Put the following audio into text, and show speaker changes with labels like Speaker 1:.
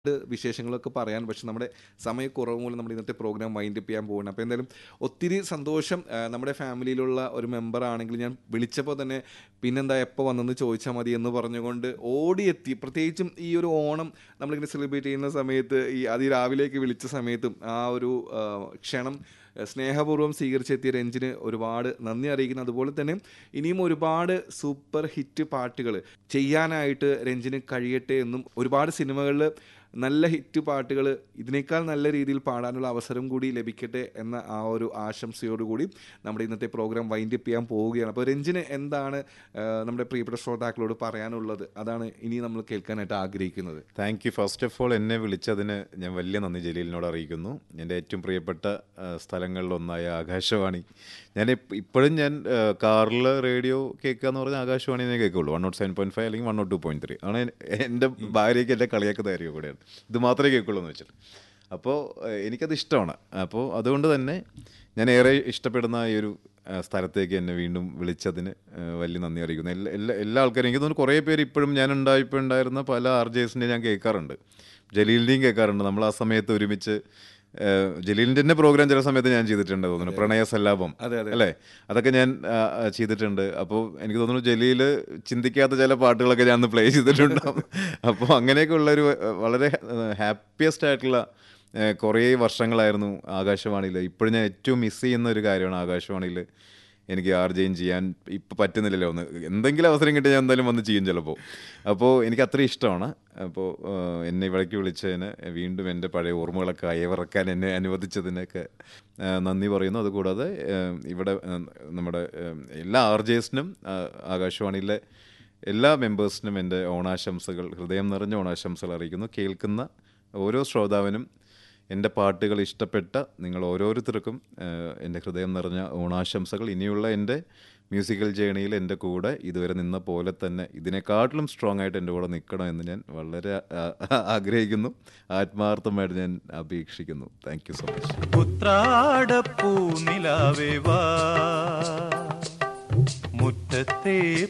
Speaker 1: വിശേഷങ്ങളൊക്കെ പറയാൻ പക്ഷെ നമ്മുടെ സമയക്കുറവ് മൂലം നമ്മൾ ഇന്നത്തെ പ്രോഗ്രാം വൈൻഡ് അപ്പ് ചെയ്യാൻ പോകണം അപ്പോൾ എന്തായാലും ഒത്തിരി സന്തോഷം ആ, നമ്മുടെ ഫാമിലിയിലുള്ള ഒരു മെമ്പർ ആണെങ്കിൽ ഞാൻ വിളിച്ചപ്പോൾ തന്നെ പിന്നെന്താ എപ്പോൾ വന്നെന്ന് ചോദിച്ചാൽ മതി എന്ന് പറഞ്ഞുകൊണ്ട് ഓടിയെത്തി പ്രത്യേകിച്ചും ഈ ഒരു ഓണം നമ്മളിങ്ങനെ സെലിബ്രേറ്റ് ചെയ്യുന്ന സമയത്ത് ഈ അതിരാവിലേക്ക് വിളിച്ച സമയത്തും ആ ഒരു ആ, ക്ഷണം ആ, സ്നേഹപൂർവ്വം സ്വീകരിച്ചെത്തിയ രഞ്ജിന് ഒരുപാട് നന്ദി അറിയിക്കുന്നു അതുപോലെ തന്നെ ഇനിയും ഒരുപാട് സൂപ്പർ ഹിറ്റ് പാട്ടുകൾ ചെയ്യാനായിട്ട് രഞ്ജിന് കഴിയട്ടെ എന്നും ഒരുപാട് സിനിമകളിൽ നല്ല ഹിറ്റ് പാട്ടുകൾ ഇതിനേക്കാൾ നല്ല രീതിയിൽ പാടാനുള്ള അവസരം കൂടി ലഭിക്കട്ടെ എന്ന ആ ഒരു ആശംസയോടുകൂടി നമ്മുടെ ഇന്നത്തെ പ്രോഗ്രാം വൈൻഡ് അപ്പ് ചെയ്യാൻ പോവുകയാണ് അപ്പോൾ രഞ്ജിന് എന്താണ് ആ, നമ്മുടെ പ്രിയപ്പെട്ട ശ്രോതാക്കളോട് പറയാനുള്ളത് അതാണ് ഇനി നമ്മൾ കേൾക്കാനായിട്ട് ആഗ്രഹിക്കുന്നത്
Speaker 2: thank you first of all എന്നെ വിളിച്ചതിന് ഞാൻ വലിയ നന്ദി ജലീലിനോട് അറിയിക്കുന്നു എൻ്റെ ഏറ്റവും പ്രിയപ്പെട്ട ആ, സ്ഥലങ്ങളിലൊന്നായ ആകാശവാണി ഞാൻ ഇപ്പ- ഇപ്പോഴും ഞാൻ കാറിൽ റേഡിയോ കേൾക്കുക എന്ന് പറഞ്ഞാൽ ആകാശവാണി ഞാൻ കേൾക്കുള്ളൂ one nought seven point five അല്ലെങ്കിൽ one nought two point three ആണ് എൻ- എൻ്റെ ഭാര്യയ്ക്ക് എൻ്റെ കളിയാക്കുന്ന കാര്യം കൂടെയാണ് ഇത് മാത്രമേ കേൾക്കുള്ളൂ എന്ന് വെച്ചിട്ട് അപ്പോൾ എനിക്കത് ഇഷ്ടമാണ് അപ്പോൾ അതുകൊണ്ട് തന്നെ ഞാൻ ഏറെ ഇഷ്ടപ്പെടുന്ന ഈ ഒരു ആ, സ്ഥലത്തേക്ക് എന്നെ വീണ്ടും വിളിച്ചതിന് ആ, വലിയ നന്ദി അറിയിക്കുന്നു എല്ലാ എല്ലാ എല്ലാ ആൾക്കാരും എനിക്ക് തോന്നുന്നു കുറേ പേര് ഇപ്പോഴും ഞാൻ ഉണ്ടായപ്പോൾ ഉണ്ടായിരുന്ന പല ആർ ജെ എസിൻ്റെ ഞാൻ കേൾക്കാറുണ്ട് ജലീലിൻ്റെയും കേൾക്കാറുണ്ട് നമ്മൾ ആ സമയത്ത് ഒരുമിച്ച് ആ, ജലീലിൻ്റെ തന്നെ പ്രോഗ്രാം ചില സമയത്ത് ഞാൻ ചെയ്തിട്ടുണ്ട് തോന്നുന്നു പ്രണയ സല്ലാപം
Speaker 1: അതെ, അതെ.
Speaker 2: അല്ലേ അതൊക്കെ ഞാൻ ആ, ആ, ചെയ്തിട്ടുണ്ട് അപ്പോൾ എനിക്ക് തോന്നുന്നു ജലീൽ ചിന്തിക്കാത്ത ചില പാട്ടുകളൊക്കെ ഞാൻ പ്ലേ ചെയ്തിട്ടുണ്ടാവും അപ്പോൾ അങ്ങനെയൊക്കെ ഉള്ളൊരു ആ, വളരെ ഹാപ്പിയസ്റ്റ് ആയിട്ടുള്ള ആ, കുറേ വർഷങ്ങളായിരുന്നു ആകാശവാണിയിൽ ഇപ്പോഴും ഞാൻ ഏറ്റവും മിസ് ചെയ്യുന്ന ഒരു കാര്യമാണ് ആകാശവാണിയിൽ എനിക്ക് ആർജയും ചെയ്യാൻ ഇപ്പം പറ്റുന്നില്ലല്ലോ ഒന്ന് എന്തെങ്കിലും അവസരം കിട്ടിയാൽ ഞാൻ എന്തായാലും വന്ന് ചെയ്യും ചിലപ്പോൾ അപ്പോൾ എനിക്ക് അത്രയും ഇഷ്ടമാണ് അപ്പോൾ ആ, എന്നെ ഇവിടേക്ക് വിളിച്ചതിന് വീണ്ടും എൻ്റെ പഴയ ഓർമ്മകളൊക്കെ അയവിറക്കാൻ എന്നെ അനുവദിച്ചതിനൊക്കെ ആ, നന്ദി പറയുന്നു അതുകൂടാതെ ആ, ഇവിടെ ആ, നമ്മുടെ ആ, എല്ലാ ആർ ജെ എസിനും ആകാശവാണിയിലെ എല്ലാ മെമ്പേഴ്സിനും എൻ്റെ ഓണാശംസകൾ ഹൃദയം നിറഞ്ഞ ഓണാശംസകൾ അറിയിക്കുന്നു കേൾക്കുന്ന ഓരോ ശ്രോതാവിനും എൻ്റെ പാട്ടുകൾ ഇഷ്ടപ്പെട്ട നിങ്ങൾ ഓരോരുത്തർക്കും ഏഹ്, എൻ്റെ ഹൃദയം നിറഞ്ഞ ഓണാശംസകൾ ഇനിയുള്ള എൻ്റെ മ്യൂസിക്കൽ ജേണിയിൽ എൻ്റെ കൂടെ ഇതുവരെ നിന്ന പോലെ തന്നെ ഇതിനെക്കാട്ടിലും സ്ട്രോങ് ആയിട്ട് എൻ്റെ കൂടെ നിൽക്കണം എന്ന് ഞാൻ വളരെ ആ- ആഗ്രഹിക്കുന്നു ആത്മാർത്ഥമായിട്ട് ഞാൻ അപേക്ഷിക്കുന്നു താങ്ക് യു സോ മച്ച്
Speaker 3: ഉത്രാടപ്പൂ നിലാവേ വാ മുറ്റത്തെ